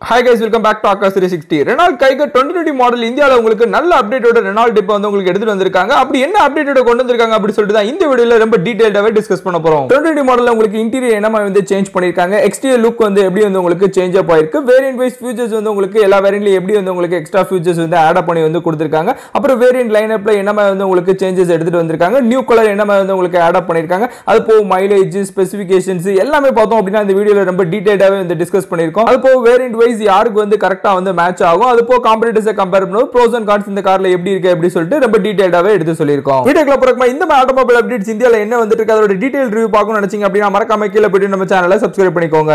hi guys welcome back to Akash three sixty Renault Kiger twenty twenty model இந்தியாவில் உங்களுக்கு நல்ல அப்டேட்டோட Reynold இப்போ வந்து உங்களுக்கு எடுத்துட்டு வந்திருக்காங்க அப்படி என்ன அப்டேட்டோட கொண்டு வந்திருக்காங்க அப்படி சொல்லிட்டு தான் இந்த வீடியோல ரொம்ப டீடைல்டாவே டிஸ்கஸ் பண்ண போறோம் டுவெண்ட்டி டுவெண்ட்டி மாடல் உங்களுக்கு இன்டீரியர் என்னமா வந்து சேஞ்ச் பண்ணிருக்காங்க எக்ஸ்டீரியர் லுக் வந்து எப்படி வந்து உங்களுக்கு சேஞ்ச் அப் ஆயிருக்கு வேரியன்ட் வைஸ் ஃபியூச்சர்ஸ் வந்து உங்களுக்கு எல்லா வேரியன்ட்லயும் எப்படி வந்து உங்களுக்கு எக்ஸ்ட்ரா ஃபியூச்சர்ஸ் வந்து ஆட் பண்ணி வந்து கொடுத்திருக்காங்க அப்புறம் வேரியன்ட் லைன் அப்ல என்னமா வந்து உங்களுக்கு சேஞ்சஸ் எடுத்துட்டு வந்திருக்காங்க நியூ கலர் என்னமா வந்து உங்களுக்கு ஆட் அப் பண்ணிருக்காங்க அது போக மைலேஜ் ஸ்பெசிஃபிகேஷன்ஸ் எல்லாமே பார்த்தோம் அப்படின்னா இந்த வீடியோல ரொம்ப டீடைல்டாவே வந்து டிஸ்கஸ் பண்ணிருக்கோம் அது போக வேரியன்ட் வைஸ் யாருக்கு வந்து கரெக்டா வந்து மேட்ச் ஆகும் அது போக காம்படிட்டர்ஸை கம்பேர் பண்ணும்போது ப்ரோஸ் அண்ட் கான்ஸ் இந்த கார்ல எப்படி இருக்கு அப்படி சொல்லிட்டு ரொம்ப டீடைல்டாவே எடுத்து சொல்லியிருக்கோம் வீடியோக்குள்ள பிறகு இந்த மாதிரி ஆட்டோமொபைல் அப்டேட்ஸ் இந்தியாவில் என்ன வந்துட்டு இருக்கு அதோட டீடைல் ரிவ்யூ பார்க்கணும்னு நினைச்சீங்க அப்படின்னா மறக்காம கீழே போயிட்டு நம்ம சேனலை சப்ஸ்கிரைப் பண்ணிக்கோங்க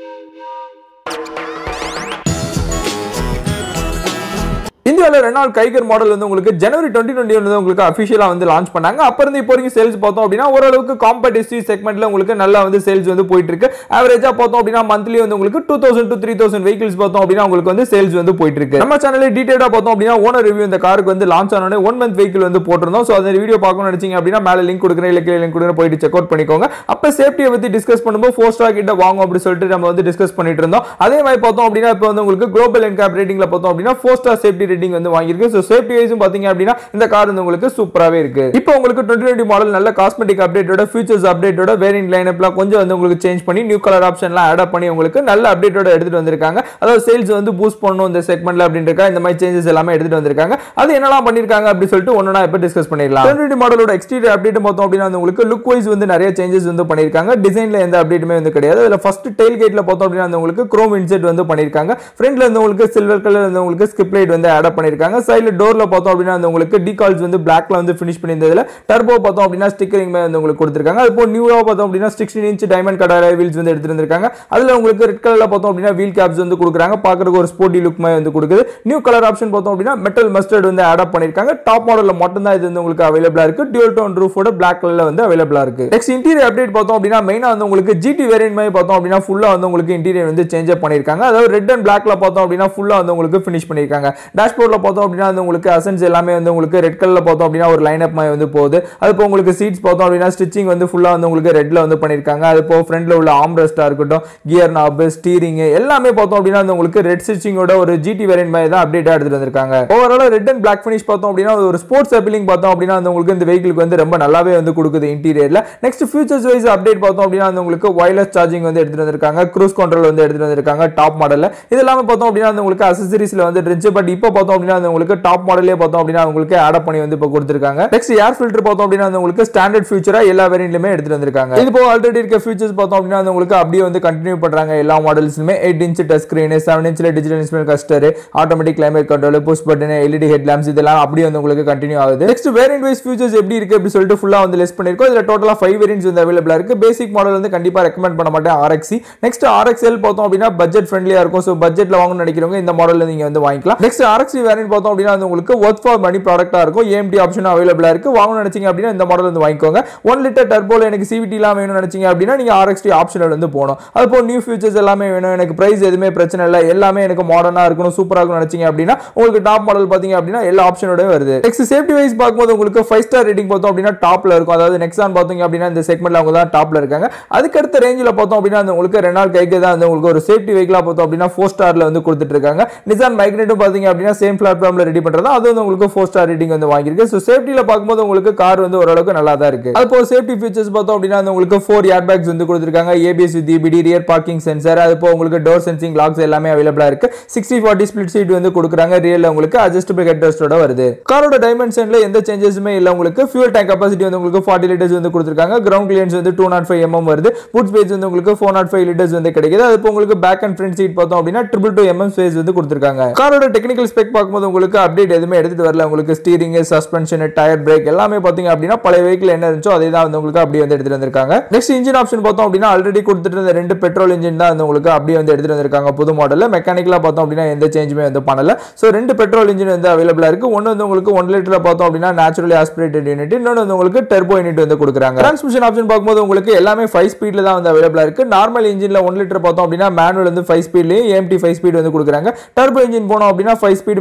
இந்தியாவில் ரெனால்ட் கைகர் மாடல் வந்து உங்களுக்கு ஜனவரி டுவெண்ட்டி டுவெண்ட்டி வந்து உங்களுக்கு அஃபிஷியலாக வந்து லான்ச் பண்ணாங்க அப்போ இருந்து இப்போ வரைக்கும் சேல்ஸ் பார்த்தோம் அப்படின்னா ஓரளவுக்கு காம்படிட்டிவ் செக்மெண்ட்ல உங்களுக்கு நல்லா வந்து சேல்ஸ் வந்து போயிட்டு இருக்கு ஆவரேஜாக பார்த்தோம் அப்படின்னா மந்த்லி வந்து உங்களுக்கு two thousand to three thousand vehicles பார்த்தோம் அப்படின்னா உங்களுக்கு வந்து சேல்ஸ் வந்து போயிட்டு இருக்கு நம்ம சேனலில் டீடைலாக பார்த்தோம் அப்படின்னா ஓனர் ரிவ்யூ இந்த காருக்கு வந்து லான்ச் ஆனோடனே ஒன் மந்த் வெஹிக்கிள் வந்து போட்டிருந்தோம் ஸோ அந்த வீடியோ பார்க்கணும்னு நினைச்சீங்க அப்படின்னா மேலே லிங்க் கொடுக்குறேன் இல்லை கீழே லிங்க் கொடுக்குறேன் போயிட்டு செக் அவுட் பண்ணிக்கோங்க அப்போ சேஃப்டியை பற்றி டிஸ்கஸ் பண்ணும்போது ஃபோர் ஸ்டார் கிட்ட வாங்கும் அப்படி சொல்லிட்டு நம்ம வந்து டிஸ்கஸ் பண்ணிட்டு இருந்தோம் அதே மாதிரி பார்த்தோம் அப்படின்னா இப்போ வந்து உங்களுக்கு குளோபல் என்கேப் ரேட்டிங்ல பார்த்தோம் அப்படின்னா ஃபோர் ஸ்டார் சேஃப்டி ரேட்டிங் வந்து வாங்கியிருக்கு ஸோ சேஃப்டி வைஸும் பார்த்தீங்க அப்படின்னா இந்த கார் வந்து உங்களுக்கு சூப்பராகவே இருக்கு இப்போ உங்களுக்கு டுவெண்ட்டி டுவெண்ட்டி மாடல் நல்ல காஸ்மெட்டிக் அப்டேட்டோட ஃபியூச்சர்ஸ் அப்டேட்டோட வேரியன்ட் லைனப்லாம் கொஞ்சம் வந்து உங்களுக்கு சேஞ்ச் பண்ணி நியூ கலர் ஆப்ஷன்லாம் ஆட் பண்ணி உங்களுக்கு நல்ல அப்டேட்டோட எடுத்துட்டு வந்திருக்காங்க அதாவது சேல்ஸ் வந்து பூஸ்ட் பண்ணணும் இந்த செக்மெண்ட்ல அப்படின்றக்கா இந்த மாதிரி சேஞ்சஸ் எல்லாமே எடுத்துட்டு வந்திருக்காங்க அது என்னெல்லாம் பண்ணிருக்காங்க அப்படி சொல்லிட்டு ஒன்னா இப்போ டிஸ்கஸ் பண்ணிடலாம் டுவெண்ட்டி மாடலோட எக்ஸ்டீரியர் அப்டேட் பார்த்தோம் அப்படின்னா வந்து உங்களுக்கு லுக் வைஸ் வந்து நிறைய சேஞ்சஸ் வந்து பண்ணிருக்காங்க டிசைன்ல எந்த அப்டேட்டுமே வந்து கிடையாது அதில் ஃபர்ஸ்ட் டெயில் கேட்ல பார்த்தோம் அப்படின்னா வந்து உங்களுக்கு குரோம் இன்செட் வந்து பண்ணிருக்காங்க ஃப்ரண்ட்ல இருந்து உங்களுக்கு சில்வர் கலர் வந்து உங்களுக்கு ஸ்கிப் லைட் வந்து ஆட் பண்ணிருக்காங்க சைடில் டோர்ல பார்த்தோம் அப்படின்னா வந்து உங்களுக்கு டிகால்ஸ் வந்து பிளாக்ல வந்து ஃபினிஷ் பண்ணியிருந்ததுல டர்போ பார்த்தோம் அப்படின்னா ஸ்டிக்கரிங் வந்து உங்களுக்கு கொடுத்துருக்காங்க அது போக நியூவா பார்த்தோம் அப்படின்னா sixteen inch diamond cut wheels வந்து எடுத்துருக்காங்க அதுல உங்களுக்கு ரெட் கலர்ல பார்த்தோம் அப்படின்னா வீல் கேப்ஸ் வந்து கொடுக்குறாங்க பார்க்கறதுக்கு ஒரு ஸ்போர்ட்டி லுக் மாதிரி வந்து கொடுக்குது நியூ கலர் ஆப்ஷன் பார்த்தோம் அப்படின்னா மெட்டல் மஸ்டர்ட் வந்து ஆட் பண்ணிருக்காங்க டாப் மாடல்ல மட்டும் தான் இது வந்து உங்களுக்கு அவைலபிளா இருக்கு டியூல் டோன் ரூஃபோட பிளாக் கலர்ல வந்து அவைலபிளா இருக்கு நெக்ஸ்ட் இன்டீரியர் அப்டேட் பார்த்தோம் அப்படின்னா மெயினா வந்து உங்களுக்கு ஜிடி வேரியன்ட் மாதிரி பார்த்தோம் அப்படின்னா ஃபுல்லா வந்து உங்களுக்கு இன்டீரியர் வந்து சேஞ்ச் அப் பண்ணிருக்காங்க அதாவது ரெட் அண்ட் பிளாக்ல பார்த்தோம் அப்படின்னா ஃபுல்லா வந்து உங்களுக்கு ஃபினிஷ் பண்ணிருக்காங்க டேஷ்போர்ட்ல பார்த்தோம் அப்படின்னா வந்து உங்களுக்கு அசன்ஸ் எல்லாமே வந்து உங்களுக்கு ரெட் கலர்ல பார்த்தோம் அப்படின்னா ஒரு லைன் அப் மாதிரி வந்து போகுது அது இப்போ உங்களுக்கு சீட்ஸ் பார்த்தோம் அப்படின்னா ஸ்டிச்சிங் வந்து ஃபுல்லா வந்து உங்களுக்கு ரெட்ல வந்து பண்ணிருக்காங்க அது இப்போ ஃப்ரண்ட்ல உள்ள ஆம்ரெஸ்டா இருக்கட்டும் கியர் நாப் ஸ்டீரிங் எல்லாமே பார்த்தோம் அப்படின்னா வந்து உங்களுக்கு ரெட் ஸ்டிச்சிங்கோட ஒரு ஜிடி வேரியன்ட் மாதிரி தான் அப்டேட் எடுத்துட்டு வந்திருக்காங்க overall red and black finish பார்த்தோம் அப்படின்னா ஒரு ஸ்போர்ட்ஸ் அப்பீலிங் பார்த்தோம் அப்படின்னா வந்து உங்களுக்கு இந்த வெஹிக்கிளுக்கு வந்து ரொம்ப நல்லாவே வந்து கொடுக்குது இன்டீரியர்ல நெக்ஸ்ட் ஃபியூச்சர்ஸ் வைஸ் அப்டேட் பார்த்தோம் அப்படின்னா வந்து உங்களுக்கு வயர்லெஸ் சார்ஜிங் வந்து எடுத்துட்டு வந்திருக்காங்க க்ரூஸ் கண்ட்ரோல் வந்து எடுத்துட்டு வந்திருக்காங்க டாப் மாடல்ல இது எல்லாமே பார்த்தோம் அப்படின்னா வந்து உங்களுக்கு அசசரிஸ்ல வந்து இருந்துச்சு பட் இப்போ பார்த்தோம் அப்படின்னா வந்து உங்களுக்கு டாப் மாடலே பார்த்தோம் அப்படின்னா உங்களுக்கு ஆட் பண்ணி வந்து இப்போ கொடுத்துருக்காங்க நெக்ஸ்ட் ஏர் ஃபில்டர் பார்த்தோம் அப்படின்னா வந்து உங்களுக்கு ஸ்டாண்டர்ட் ஃபியூச்சரா எல்லா வேரியன்ட்லயுமே எடுத்துட்டு வந்திருக்காங்க இது போக ஆல்ரெடி இருக்க ஃபியூச்சர்ஸ் பார்த்தோம் அப்படின்னா வந்து உங்களுக்கு அப்படியே வந்து கண்டினியூ பண்றாங்க எல்லா மாடல்ஸ்லுமே eight inch touch screen seven இன்ச்ல digital instrument cluster automatic climate control push button LED head lamps இதெல்லாம் அப்படியே வந்து உங்களுக்கு கண்டினியூ ஆகுது நெக்ஸ்ட் வேரியன்ட் வைஸ் ஃபியூச்சர்ஸ் எப்படி இருக்கு அப்படி சொல்லிட்டு ஃபுல்லா வந்து லெஸ் பண்ணிருக்கோம் இதுல டோட்டலா ஃபைவ் வேரியன்ட்ஸ் வந்து அவைலபிளா இருக்கு பேசிக் மாடல் வந்து கண்டிப்பா ரெக்கமெண்ட் பண்ண மாட்டேன் ஆர்எக்சி நெக்ஸ்ட் ஆர்எக்ஸ்எல் பார்த்தோம் அப்படின்னா பட்ஜெட் ஃப்ரெண்ட்லியா இருக்கும் ஸோ பட்ஜெட்ல வாங்கணும்னு நினைக்கிறவங்க இந்த மாடல் நீங்க வந்து வாங்கிக்கலாம் நெக்ஸ்ட் ஆர்எக்சி வேரியன்ட் பார்த்தோம் அப்படின்னா வந்து உங்களுக்கு ஒர்க் ஃபார் மணி ப்ராடக்டா இருக்கும் ஏஎம்டி ஆப்ஷன் அவைலபிளா இருக்கு வாங்கணும்னு நினைச்சீங்க அப்படின்னா இந்த மாடல் வந்து வாங்கிக்கோங்க ஒன் லிட்டர் டர்போல எனக்கு சிவிடி எல்லாம் வேணும்னு நினைச்சீங்க அப்படின்னா நீங்க ஆர்எக்ஸ்டி ஆப்ஷனில் வந்து போகணும் அது போக நியூ ஃபியூச்சர்ஸ் எல்லாமே வேணும் எனக்கு பிரைஸ் எதுவுமே பிரச்சனை இல்லை எல்லாமே எனக்கு மாடர்னா இருக்கணும் சூப்பரா இருக்கணும் நினைச்சீங்க அப்படின்னா உங்களுக்கு டாப் மாடல் பாத்தீங்க அப்படின்னா எல்லா ஆப்ஷனோட வருது நெக்ஸ்ட் சேஃப்டி வைஸ் பார்க்கும்போது உங்களுக்கு ஃபைவ் ஸ்டார் ரேட்டிங் பார்த்தோம் அப்படின்னா டாப்ல இருக்கும் அதாவது நெக்ஸான் பார்த்தீங்க அப்படின்னா இந்த செக்மெண்ட்ல அவங்க தான் டாப்ல இருக்காங்க அதுக்கடுத்த ரேஞ்சில் பார்த்தோம் அப்படின்னா அந்த உங்களுக்கு ரெனால் கைக்கு தான் வந்து உங்களுக்கு ஒரு சேஃப்டி வெஹிக்கிளா பார்த்தோம் அப்படின்னா ஃபோர் ஸ்டார்ல வந்து கொடுத்துட்டு இருக்காங்க நிசான் மைக்னேட்டும் பாத்தீங்க அப்படின்னா சேம் பிளாட்ஃபார்ம்ல ரெடி பண்றது அது வந்து உங்களுக்கு ஃபோர் ஸ்டார் ரேட்டிங் வந்து வாங்கியிருக்கு ஸோ சேஃப்டியில் பார்க்கும்போது உங்களுக்கு கார் வந்து ஓரளவுக்கு நல்லா தான் இருக்கு அது போக சேஃப்டி ஃபீச்சர்ஸ் பார்த்தோம் அப்படின்னா வந்து உங்களுக்கு ஃபோர் ஏர் பேக்ஸ் வந்து கொடுத்துருக்காங்க ABS with EBD rear parking sensor அது போக உங்களுக்கு டோர் சென்சிங் லாக்ஸ் எல்லாமே அவைலபிளா இருக்கு சிக்ஸ்டி ஃபார்ட்டி ஸ்பிளிட் சீட் வந்து கொடுக்குறாங்க ரியல் உங்களுக்கு அட்ஜஸ்டபிள் ஹெட் ரெஸ்டோட வருது காரோட டைமென்ஷன்ல எந்த சேஞ்சஸுமே இல்லை உங்களுக்கு ஃபியூல் டேங்க் கெப்பாசிட்டி வந்து உங்களுக்கு ஃபார்ட்டி லிட்டர்ஸ் வந்து கொடுத்துருக்காங்க கிரவுண்ட் கிளியன்ஸ் வந்து டூ நாட் ஃபைவ் எம்எம் வருது புட் ஸ்பேஸ் வந்து உங்களுக்கு ஃபோர் நாட் ஃபைவ் லிட்டர்ஸ் வந்து கிடைக்குது அது உங்களுக்கு பேக் அண்ட் ஃப்ரண்ட் சீட் பார்த்தோம் அப்படின்னா ட்ரிபிள் டூ எம்எம் ஸ்பேஸ் வந்து கொடுத்துருக்காங்க காரோட டெக்னிக்கல் ஸ்பெக் பார்க்கும்போது உங்களுக்கு அப்டேட் எதுவுமே எடுத்துட்டு வரல உங்களுக்கு ஸ்டீரிங் சஸ்பென்ஷன் டயர் பிரேக் எல்லாமே பார்த்தீங்க அப்படின்னா பழைய வெஹிக்கிள் என்ன இருந்துச்சோ அதே தான் வந்து உங்களுக்கு அப்படியே வந்து எடுத்துட்டு வந்திருக்காங்க நெக்ஸ்ட் இன்ஜின் ஆப்ஷன் பார்த்தோம் அப்படின்னா ஆல்ரெடி கொடுத்துட்டு இருந்த ரெண்டு பெட்ரோல் இன்ஜின் தான் வந்து உங்களுக்கு அப்படியே வந்து எடுத்துட்டு வந்திருக்காங்க புது மாடலில் மெக்கானிக்கலாக பார்த்தோம் அப்படின்னா எந்த சேஞ்சுமே வந்து பண்ணல ஸோ ரெண்டு பெட்ரோல் இன்ஜின் வந்து அவைலபிளா இருக்கு ஒன்று வந்து உங்களுக்கு ஒன் லிட்டர் பார்த்தோம் அப்படின்னா நேச்சுரலி ஆஸ்பிரேட்டட் யூனிட் இன்னொன்று வந்து உங்களுக்கு டெர்போ யூனிட் வந்து கொடுக்குறாங்க டிரான்ஸ்மிஷன் ஆப்ஷன் பார்க்கும்போது உங்களுக்கு எல்லாமே ஃபைவ் ஸ்பீட்ல தான் வந்து அவைலபிளா இருக்கு நார்மல் இன்ஜின்ல ஒன் லிட்டர் பார்த்தோம் அப்படின்னா மேனுவல் வந்து ஃபைவ் ஸ்பீட்லையும் ஏஎம்டி ஃபைவ் ஸ்பீட் வந்து கொடுக்குறாங்க டர்போ இன்ஜின் போனோம் அப்படின்னா ஃபைவ் ஸ்பீட்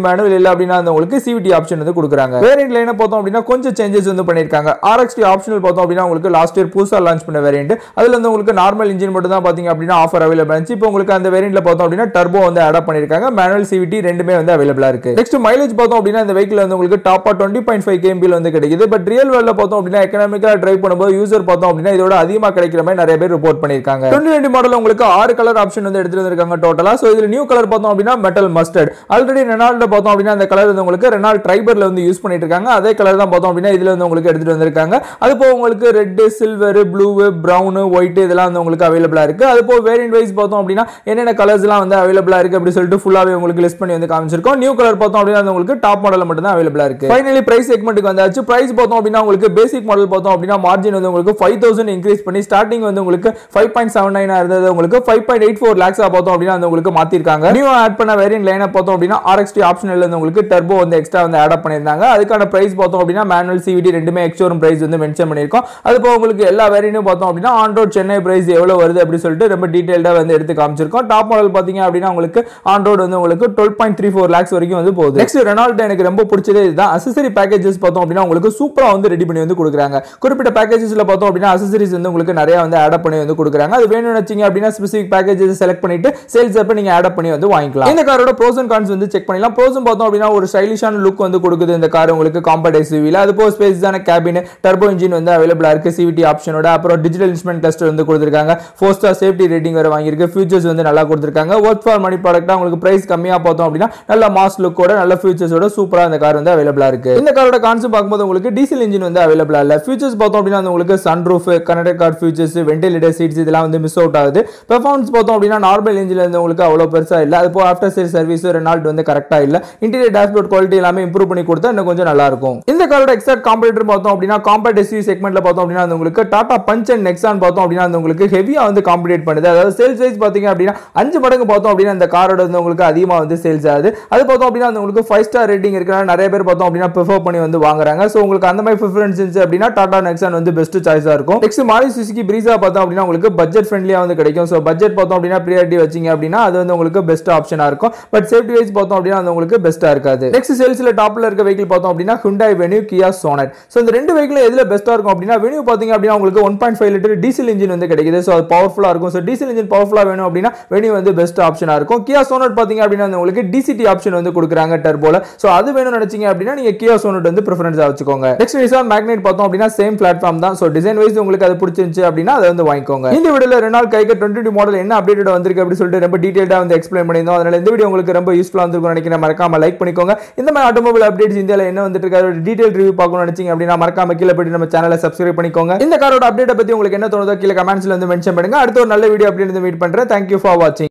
மேனுவல் இல்லை அப்படின்னா வந்து உங்களுக்கு சிவிடி ஆப்ஷன் வந்து கொடுக்குறாங்க வேரியன்ட் லைனை பார்த்தோம் அப்படின்னா கொஞ்சம் சேஞ்சஸ் வந்து பண்ணியிருக்காங்க ஆர்எக்ஸ்டி ஆப்ஷனல் பார்த்தோம் அப்படின்னா உங்களுக்கு லாஸ்ட் இயர் புதுசாக லான்ச் பண்ண வேரியன்ட் அதுல வந்து உங்களுக்கு நார்மல் இன்ஜின் மட்டும் தான் பார்த்தீங்க அப்படின்னா ஆஃபர் அவைலபிள் இருந்துச்சு இப்போ உங்களுக்கு அந்த வேரியன்ட்ல பார்த்தோம் அப்படின்னா டர்போ வந்து ஆட் பண்ணியிருக்காங்க மேனுவல் சிவிடி ரெண்டுமே வந்து அவைலபிளா இருக்கு நெக்ஸ்ட் மைலேஜ் பார்த்தோம் அப்படின்னா இந்த வெஹிக்கிள் வந்து உங்களுக்கு டாப்பா டுவெண்ட்டி பாயிண்ட் ஃபைவ் கேம்பியில் வந்து கிடைக்குது பட் ரியல் வேர்ல்ட்ல பார்த்தோம் அப்படின்னா எக்கனாமிக்கா டிரைவ் பண்ணும்போது யூசர் பார்த்தோம் அப்படின்னா இதோட அதிகமாக கிடைக்கிற மாதிரி நிறைய பேர் ரிப்போர்ட் பண்ணியிருக்காங்க டுவெண்ட்டி டுவெண்ட்டி மாடல் உங்களுக்கு ஆறு கலர் ஆப்ஷன் வந்து எடுத்துட்டு வந்திருக்காங்க டோட்டலா ஸோ இதுல நியூ கலர் பார்த்தோம் அப்படின்னா மெட்டல் மஸ்டர்ட் ஆல்ரெடி ரெனால்ட பார்த்தோம் அப்படின்னா அந்த கலர் வந்து உங்களுக்கு ரெனால்ட் ட்ரைபர்ல வந்து யூஸ் பண்ணிட்டு இருக்காங்க அதே கலர் தான் பார்த்தோம் அப்படின்னா இதுல வந்து உங்களுக்கு எடுத்துட்டு வந்திருக்காங்க அது போக உங்களுக்கு red silver blue brown white இதெல்லாம் வந்து உங்களுக்கு அவைலபிளா இருக்கு அது போக வேரியன்ட் வைஸ் பார்த்தோம் அப்படின்னா என்னென்ன கலர்ஸ் எல்லாம் வந்து அவைலபிளா இருக்கு அப்படி சொல்லிட்டு ஃபுல்லாவே உங்களுக்கு லிஸ்ட் பண்ணி வந்து காமிச்சிருக்கோம் நியூ கலர் பார்த்தோம் அப்படின்னா அது உங்களுக்கு டாப் மாடல் மட்டும் தான் அவைலபிளா இருக்கு ஃபைனலி பிரைஸ் செக்மெண்ட்டுக்கு வந்தாச்சு பிரைஸ் பார்த்தோம் அப்படின்னா உங்களுக்கு பேசிக் மாடல் பார்த்தோம் அப்படின்னா மார்ஜின் வந்து உங்களுக்கு ஃபைவ் தௌசண்ட் இன்க்ரீஸ் பண்ணி ஸ்டார்டிங் வந்து உங்களுக்கு ஃபைவ் பாயிண்ட் செவன் நைன் இருந்தது உங்களுக்கு ஃபைவ் பாயிண்ட் எயிட் ஃபோர் லேக்ஸா பார்த்தோம் அப்படின்னா வந்து உங்களுக்கு மாத்திருக்காங்க நியூ ஆட் பண்ண வேரியன்ட் லைனை பார்த்தோம் அப்படின்னா ஆர்எக்ஸ்டி ஆப்ஷனில் வந்து உங்களுக்கு டர்போ வந்து எக்ஸ்ட்ரா வந்து ஆட் பண்ணியிருந்தாங்க அதுக்கான பிரைஸ் பார்த்தோம் அப்படின்னா மேனுவல் சிவிடி ரெண்டுமே எக்ஸ்டோரும் பிரைஸ் வந்து மென்ஷன் பண்ணியிருக்கோம் அது போக உங்களுக்கு எல்லா வேரியன்ட்டும் பார்த்தோம் அப்படின்னா ஆன் ரோட் சென்னை பிரைஸ் எவ்வளவு வருது அப்படி சொல்லிட்டு ரொம்ப டீடைல்டாக வந்து எடுத்து காமிச்சிருக்கோம் டாப் மாடல் பார்த்தீங்க அப்படின்னா உங்களுக்கு ஆன் ரோட் வந்து உங்களுக்கு twelve point three four lakhs வரைக்கும் வந்து போகுது நெக்ஸ்ட் ரெனால்ட் எனக்கு ரொம்ப பிடிச்சதே இதுதான் அசசரி பேக்கேஜஸ் பார்த்தோம் அப்படின்னா உங்களுக்கு சூப்பராக வந்து ரெடி பண்ணி வந்து கொடுக்குறாங்க குறிப்பிட்ட பேக்கேஜஸ்ல பார்த்தோம் அப்படின்னா அசசரிஸ் வந்து உங்களுக்கு நிறைய வந்து ஆட் பண்ணி வந்து கொடுக்குறாங்க அது வேணும்னு வச்சீங்க அப்படின்னா ஸ்பெசிஃபிக் பேக்கேஜஸ் செலக்ட் பண்ணிட்டு சேல்ஸ் அப்ப நீங்க ஆட் பண்ணி வந்து வாங்கிக்கலாம் இந்த காரோட ப்ரோஸ் அண்ட் கான்ஸ் வந்து செக் பண்ணிக்கலாம் ப்ரோஸும் பார்த்தோம் அப்படின்னா ஒரு ஸ்டைலிஷான லுக் வந்து கொடுக்குது இந்த கார் உங்களுக்கு காம்பேட் எஸ்யூவில அது போக ஸ்பேஸான கேபின் டர்போ இன்ஜின் வந்து அவைலபிளா இருக்கு சிவிடி ஆப்ஷனோட அப்புறம் டிஜிட்டல் இன்ஸ்ட்ருமெண்ட் கிளஸ்டர் வந்து கொடுத்துருக்காங்க ஃபோர் ஸ்டார் சேஃப்டி ரேட்டிங் வேற வாங்கியிருக்கு ஃபியூச்சர்ஸ் வந்து நல்லா கொடுத்துருக்காங்க ஒர்க் ஃபார் மணி ப்ராடக்ட்டா உங்களுக்கு பிரைஸ் கம்மியா பார்த்தோம் அப்படின்னா நல்ல மாஸ் லுக்கோட நல்ல ஃபியூச்சர்ஸோட சூப்பரா இந்த கார் வந்து அவைலபிளா இருக்கு இந்த காரோட கான்செப்ட் பார்க்கும்போது உங்களுக்கு டீசல் இன்ஜின் வந்து அவைலபிளா இல்ல ஃபியூச்சர்ஸ் பார்த்தோம் அப்படின்னா வந்து உங்களுக்கு sunroof connected car features ventilator seats இதெல்லாம் வந்து மிஸ் அவுட் ஆகுது பெர்ஃபார்மன்ஸ் பார்த்தோம் அப்படின்னா நார்மல் இன்ஜின்ல இருந்து உங்களுக்கு அவ்வளோ பெருசா இல்ல அது போக ஆஃப்டர் சேல் சர்வீஸ் ரெனால்ட் வந்து கரெக்டா இல்ல இன்டீரியர் டேஷ்போர்ட் குவாலிட்டி எல்லாமே இம்ப்ரூவ் பண்ணி கொடுத்தா இன்னும் கொஞ்சம் நல்லா இருக்கும் இந்த காரோட எக்ஸாக்ட் காம்படிட்டர் பார்த்தோம் அப்படின்னா காம்பேட் எஸ்யூ செக்மெண்ட்ல பார்த்தோம் அப்படின்னா அது உங்களுக்கு டாடா பஞ்ச் அண்ட் நெக்ஸான் பார்த்தோம் அப்படின்னா அது உங்களுக்கு ஹெவியா வந்து காம்படிட் பண்ணுது அதாவது சேல்ஸ் வைஸ் பார்த்தீங்க அப்படின்னா அஞ்சு மடங்கு பார்த்தோம் அப்படின்னா இந்த காரோட வந்து உங்களுக்கு அதிகமாக வந்து சேல்ஸ் ஆகுது அது பார்த்தோம் அப்படின்னா அது உங்களுக்கு ஃபைவ் ஸ்டார் ரேட்டிங் இருக்கிறனால நிறைய பேர் பார்த்தோம் அப்படின்னா ப்ரிஃபர் பண்ணி வந்து வாங்குறாங்க ஸோ உங்களுக்கு அந்த மாதிரி ப்ரிஃபரன்ஸ் இருந்துச்சு அப்படின்னா டாடா நெக்ஸான் வந்து பெஸ்ட் சாய்ஸாக இருக்கும் நெக்ஸ்ட் மாரி சுசுகி பிரீசா பார்த்தோம் அப்படின்னா உங்களுக்கு பட்ஜெட் ஃப்ரெண்ட்லியாக வந்து கிடைக்கும் ஸோ பட்ஜெட் பார்த்தோம் அப்படின்னா ப்ரியாரிட்டி வச்சிங்க அப்படின்னா அது வந்து உங்களுக்கு பெஸ்ட் ஆப்ஷனாக இருக்கும் பட் சேஃப்டி வைஸ் பார்த்தோம் அப்படின்னா அது உங்களுக்கு பெஸ்ட்டாக இருக்காது நெக்ஸ்ட் சேல்ஸில் டாப்பில் இருக்க வெஹிக்கிள் பார்த்தோம் அப்படின்னா Hyundai Venue Kia Sonet so இந்த ரெண்டு வெஹிக்கிள் எதில் பெஸ்ட்டாக இருக்கும் அப்படின்னா வெனியூ பார்த்தீங்க அப்படின்னா உங்களுக்கு one point five litre diesel engine வந்து கிடைக்குது ஸோ அது பவர்ஃபுல்லாக இருக்கும் ஸோ டீசல் இன்ஜின் பவர்ஃபுல்லாக வேணும் அப்படின்னா வெனியூ வந்து பெஸ்ட் ஆப்ஷனாக இருக்கும் கியா சோனட் பார்த்தீங்க அப்படின்னா வந்து உங்களுக்கு டிசிடி ஆப்ஷன் வந்து கொடுக்குறாங்க டர்போல ஸோ அது வேணும்னு நினைச்சீங்க அப்படின்னா நீங்கள் கியா சோனட் வந்து ப்ரிஃபரன்ஸாக வச்சுக்கோங்க நெக்ஸ்ட் நிசான் மேக்னெட் பார்த்தோம் அப்படின்னா சேம் பிளாட்ஃபார்ம் தான் ஸோ டிசைன் வைஸ் உங்களுக்கு அது பிடிச்சிருந்துச்சு அப்படின்னா அதை வந்து வாங்கிக்கோங்க இந்த வீடியோல ரெண்டு நாள் கைக்கு டுவெண்ட்டி மாடல் என்ன அப்டேட் வந்திருக்கு அப்படின்னு சொல்லிட்டு ரொம்ப டீடைல்டாக வந்து எக்ஸ்பிளைன் பண்ணியிருந்தோம் அதனால இந்த வீடியோ உங்களுக்கு ரொம்ப யூஸ்ஃபுல்லாக இருந்திருக்கும் நினைக்கிறேன் மறக்காம லைக் பண்ணிக்கோங்க இந்த மாதிரி ஆட்டோமொபைல் அப்டேட்ஸ் இந்தியாவில் என்ன வந்துட்டு இருக்கு அதோட டீடைல் ரிவ்யூ பார்க்கணும்னு நினைச்சீங்க அப்படின்னா மறக்காம கீழே போயிட்டு நம்ம சேனலை சப்ஸ்கிரைப் பண்ணிக்கோங்க இந்த காரோட அப்டேட்டை பத்தி உங்களுக்கு என்ன தோணுதோ கீழே கமெண்ட்ஸ்ல வந்து மென்ஷன் பண்ணுங்க அடுத்த ஒரு நல்ல வீடியோ அப்படின்னு மீட் பண்றேன் தேங்க்யூ ஃபார் வாட்சிங்